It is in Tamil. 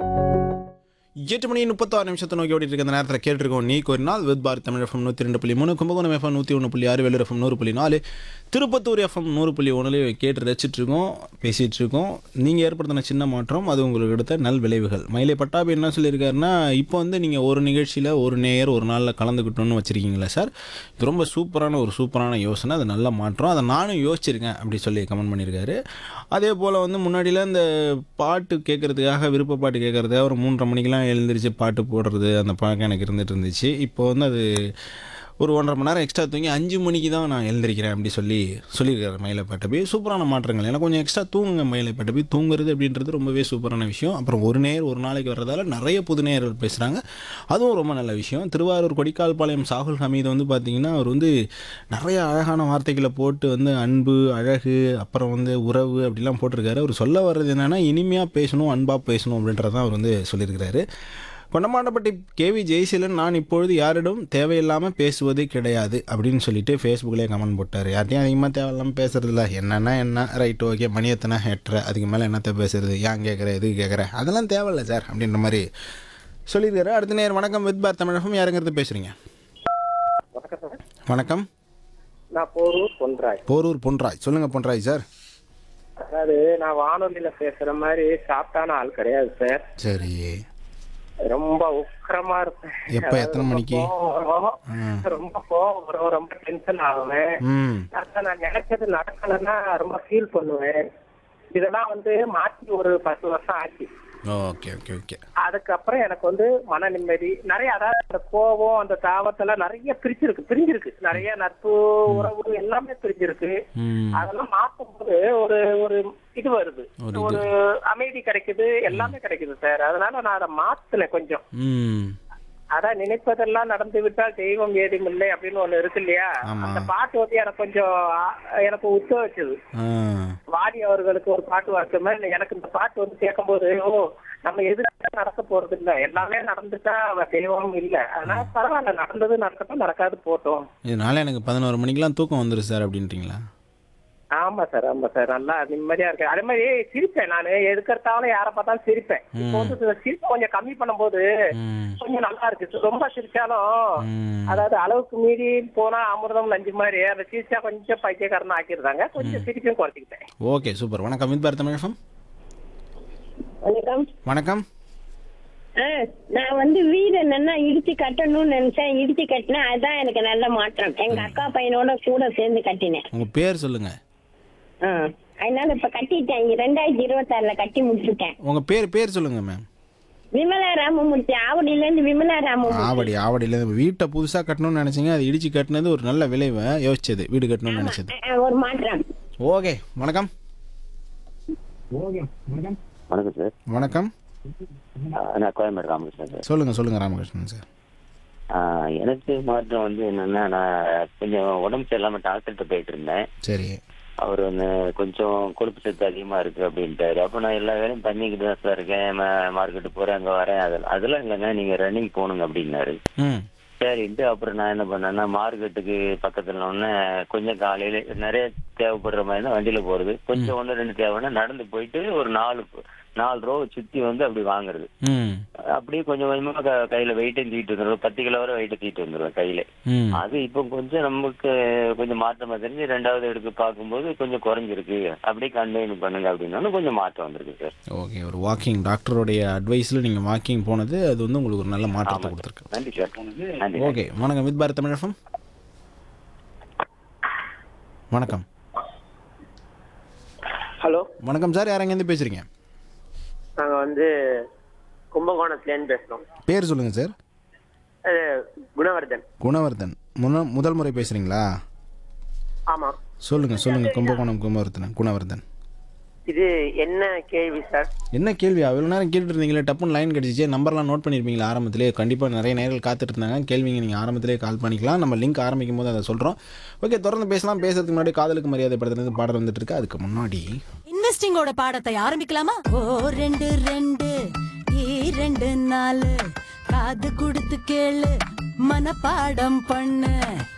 எட்டு மணி முப்பத்தாறு நிமிஷத்தை நோக்கி ஓடிட்டு இருக்க இந்த நேரத்தில் கேட்டிருக்கோம் நீ ஒரு நாள் வித் பாரத் தமிழ் எஃப்எம் நூற்றி ரெண்டு புள்ளி மூணு கும்பகோணம் எஃப்எம் நூற்றி ஒன்று புள்ளி ஆறு வெள்ளூர் எஃப்எம் நூறு புள்ளி நாலு திருப்பத்தூர் எஃப்எம் நூறு புள்ளி ஒன்றுலேயே கேட்டு ரசிச்சிட்டு இருக்கோம் பேசிகிட்டு இருக்கோம் நீங்கள் ஏற்படுத்தின சின்ன மாற்றம் அது உங்களுக்கு எடுத்த நல் விளைவுகள் மயிலை பட்டாபி என்ன சொல்லியிருக்காருன்னா இப்போ வந்து நீங்கள் ஒரு நிகழ்ச்சியில் ஒரு நேயர் ஒரு நாளில் கலந்துக்கிட்டோன்னு வச்சுருக்கீங்களா சார் இது ரொம்ப சூப்பரான ஒரு சூப்பரான யோசனை அது நல்ல மாற்றம் அதை நானும் யோசிச்சிருக்கேன் அப்படி சொல்லி கமெண்ட் பண்ணியிருக்காரு அதே போல் வந்து முன்னாடிலாம் இந்த பாட்டு கேட்குறதுக்காக விருப்ப பாட்டு கேட்குறதுக்காக ஒரு மூன்றரை மணிக்கெலாம் எழுந்திரிச்சு பாட்டு போடுறது அந்த பழக்கம் எனக்கு இருந்துகிட்டு இருந்துச்சு இப்போ வந்து அது ஒரு ஒன்றரை மணி நேரம் எக்ஸ்ட்ரா தூங்கி அஞ்சு மணிக்கு தான் நான் எழுந்திரிக்கிறேன் அப்படி சொல்லி சொல்லியிருக்காரு மயிலை பட்டபி சூப்பரான மாற்றங்கள் எனக்கு கொஞ்சம் எக்ஸ்ட்ரா தூங்குங்க மயிலை பட்டபி தூங்குறது அப்படின்றது ரொம்பவே சூப்பரான விஷயம் அப்புறம் ஒரு நேர் ஒரு நாளைக்கு வர்றதால நிறைய புது நேயர்கள் பேசுகிறாங்க அதுவும் ரொம்ப நல்ல விஷயம் திருவாரூர் கொடிக்கால்பாளையம் சாகுல் ஹமீது வந்து பார்த்திங்கன்னா அவர் வந்து நிறைய அழகான வார்த்தைகளை போட்டு வந்து அன்பு அழகு அப்புறம் வந்து உறவு அப்படிலாம் போட்டிருக்காரு அவர் சொல்ல வர்றது என்னென்னா இனிமையாக பேசணும் அன்பாக பேசணும் அப்படின்றதான் அவர் வந்து சொல்லியிருக்கிறாரு கொண்டமாண்டப்பட்டி கேவி ஜெயசீலன் நான் இப்பொழுது யாரிடம் தேவையில்லாமல் பேசுவதே கிடையாது அப்படின்னு சொல்லிட்டு ஃபேஸ்புக்கிலே கமெண்ட் போட்டார் யார்ட்டையும் அதிகமாக தேவையில்லாமல் பேசுறதில்ல என்னென்னா என்ன ரைட் ஓகே மணி எத்தனை எட்டரை அதுக்கு மேலே என்னத்தை பேசுறது ஏன் கேட்குற எதுக்கு கேட்குற அதெல்லாம் தேவையில்ல சார் அப்படின்ற மாதிரி சொல்லியிருக்காரு அடுத்த நேரம் வணக்கம் வித் பார் தமிழகம் யாருங்கிறது பேசுகிறீங்க வணக்கம் சார் வணக்கம் நான் போரூர் பொன்ராய் போரூர் பொன்ராய் சொல்லுங்கள் பொன்ராய் சார் அதாவது நான் வானொலியில பேசுற மாதிரி சாப்பிட்டான ஆள் கிடையாது சார் சரி ரொம்ப உக்கிரமா இருப்பேன் எப்ப, எத்தனை மணிக்கு? கோவம் வரும். ரொம்ப கோவம் வரும் ரொம்ப டென்ஷன் ஆகுவேன் ம் அதான் நான் நினைச்சது நடக்கலைன்னா ரொம்ப ஃபீல் பண்ணுவேன் இதெல்லாம் வந்து மாற்றி ஒரு பத்து வருஷம் ஆச்சு ஓகே ஓகே ஓகே அதுக்கப்புறம் எனக்கு வந்து மன நிம்மதி நிறைய அதாவது அந்த கோபம் அந்த தாவத்தெல்லாம் நிறைய பிரிச்சிருக்கு பிரிஞ்சிருக்கு நிறைய நட்பு உறவு எல்லாமே பிரிஞ்சிருக்கு ம் அதெல்லாம் மாத்தும் போது ஒரு ஒரு இது வருது ஒரு இது. ஒரு அமைதி கிடைக்குது எல்லாமே கிடைக்குது சார் அதனால நான் அதை மாத்தினேன் கொஞ்சம் ம் அதான் நினைப்பதெல்லாம் நடந்து விட்டால் தெய்வம் ஏதும் இல்லை அப்படின்னு ஒண்ணு இருக்கு இல்லையா ஆமா. அந்த பாட்டு வந்து எனக்கு கொஞ்சம் ஆ, எனக்கு உத்த வச்சது ஆ வாடி அவர்களுக்கு ஒரு பாட்டு வாக்கு மாதிரி எனக்கு இந்த பாட்டு வந்து கேட்கும்போது ஓ நம்ம எதிராக நடக்க போறது இல்ல எல்லாமே நடந்துட்டா அவ தெய்வம் இல்ல அதனால பரவாயில்ல நடந்தது நடக்கட்டும் நடக்காது போட்டோம் இதனால எனக்கு பதினோரு மணிக்கெலாம் தூக்கம் வந்துடும் சார் அப்படின்றீங்களா ஆமா சார் ஆமா சார் நல்லா நிம்மதியா இருக்கு அதே மாதிரி சிரிப்பேன் நானு எதுக்கெடுத்தாலும் யாரை பார்த்தாலும் சிரிப்பேன் இப்போ வந்து இந்த சிரிப்பு கொஞ்சம் கம்மி பண்ணும்போது ம் கொஞ்சம் நல்லா இருக்கு ரொம்ப சிரிச்சாலும் ம் அதாவது அளவுக்கு மீறி போனா அமிர்தம் லஞ்சு மாதிரி அதை சிரிச்சா கொஞ்சம் பைத்தியக்காரன் ஆக்கிடுறாங்க கொஞ்சம் சிரிப்பையும் குறைச்சிக்கிட்டேன் ஓகே சூப்பர் வணக்கம் வித் பாரத் தமிழகம் வணக்கம் வணக்கம் ஆ, நான் வந்து வீடு என்னன்னா இடிச்சு கட்டணும்னு நினைச்சேன் இடிச்சு கட்டினேன் அதுதான் எனக்கு நல்ல மாற்றம் எங்க அக்கா பையனோட கூட சேர்ந்து கட்டினேன் உங்கள் பேர் சொல்லுங்கள் ஆ, அதனால இப்ப கட்டிட்டேன் இங்க ரெண்டாயிரத்தி இருபத்தாறுல கட்டி முடிச்சுட்டேன் உங்கள் பேர் பேர் சொல்லுங்கள் மேம் விமலா ராமமூர்த்தி ஆவடியில இருந்து விமலா ராமமூர்த்தி ஆவடி ஆவடியில் வீட்டை புதுசாக கட்டணும்னு நினச்சிங்க அது இடிச்சு கட்டினது ஒரு நல்ல விளைவை யோசிச்சது வீடு கட்டணும்னு நினச்சது ஆ, ஒரு மாற்றம் ஓகே வணக்கம் வணக்கம் சார் வணக்கம் ஆஹ் நான் கோயம்பேடு ராமகிருஷ்ணன் சார் சொல்லுங்கள் சொல்லுங்கள் ராமகிருஷ்ணன் சார் ஆஹ் எனக்கு மாற்றம் வந்து என்னன்னா நான் கொஞ்சம் உடம்பு சரியில்லாம டாக்டர்கிட்ட போயிட்டு இருந்தேன் சரி அவர் வந்து கொஞ்சம் கொழுப்பு சத்து அதிகமா இருக்கு அப்படின்ட்டாரு அப்ப நான் எல்லா வேலையும் பண்ணிக்கிட்டு தான் சார் இருக்கேன் மார்க்கெட்டு போறேன் அங்க வரேன் அதெல்லாம் அதெல்லாம் இல்லைங்க நீங்க ரன்னிங் போகணுங்க அப்படின்னாரு ம் சரின்ட்டு அப்புறம் நான் என்ன பண்ணேன்னா மார்க்கெட்டுக்கு பக்கத்துல ஒன்று கொஞ்சம் காலையில நிறைய தேவைப்படுற மாதிரி தான் வண்டியில போறது கொஞ்சம் ஒன்று ரெண்டு தேவைன்னா நடந்து போயிட்டு ஒரு நாலு நாலு ரூபா சுத்தி வந்து அப்படி வாங்குறது ம் அப்படியே கொஞ்சம் கொஞ்சமா க- கையில வெயிட்டும் தூக்கிட்டு வந்துருவேன் பத்து கிலோ வரை வெயிட் தூக்கிட்டு வந்துருவேன் கையில ம் அது இப்போ கொஞ்சம் நமக்கு கொஞ்சம் மாற்றமா தெரிஞ்சு ரெண்டாவது எடுத்து பார்க்கும்போது கொஞ்சம் குறைஞ்சிருக்கு அப்படியே கண்டினியூ பண்ணுங்க அப்படின்னாலும் கொஞ்சம் மாற்றம் வந்திருக்கு சார் ஓகே ஒரு வாக்கிங் டாக்டருடைய அட்வைஸில் நீங்கள் வாக்கிங் போனது அது வந்து உங்களுக்கு ஒரு நல்ல மாற்றத்தை ஆமா. கொடுத்துருக்கு நன்றி சார் நன்றி ஓகே வணக்கம் வித் பாரத் தமிழகம் வணக்கம் ஹலோ வணக்கம் சார் யார் எங்கேருந்து பேசுகிறீங்க நாங்க வந்து கும்பகோணத்துலேருந்து பேசுறோம் பேர் சொல்லுங்கள் சார் அது குணவர்தன் குணவர்தன் முன்ன முதல் முறை பேசுகிறீங்களா ஆமா சொல்லுங்கள் சொல்லுங்கள் கும்பகோணம் கும்பவர்தன் குணவர்தன் இது என்ன கேள்வி சார் என்ன கேள்வி அவ்வளோ நேரம் கேட்டுட்டு இருந்தீங்களே டப்புன்னு லைன் கிடச்சிச்சு நம்பர்லாம் நோட் பண்ணியிருப்பீங்களா ஆரம்பத்திலே கண்டிப்பாக நிறைய நேர்கள் காத்துட்டு இருந்தாங்க கேள்விங்க நீங்கள் ஆரம்பத்திலே கால் பண்ணிக்கலாம் நம்ம லிங்க் ஆரம்பிக்கும் போது அதை சொல்கிறோம் ஓகே தொடர்ந்து பேசலாம் பேசுறதுக்கு முன்னாடி காதலுக்கு மரியாதை படத்துலேருந்து பாடல் வந்துட்டு இருக்கு அதுக்கு முன்னாடி இன்வெஸ்டிங்கோட பாடத்தை ஆரம்பிக்கலாமா ஓ ரெண்டு ரெண்டு இரண்டு நாலு காது கொடுத்து கேளு மனப்பாடம் பண்ணு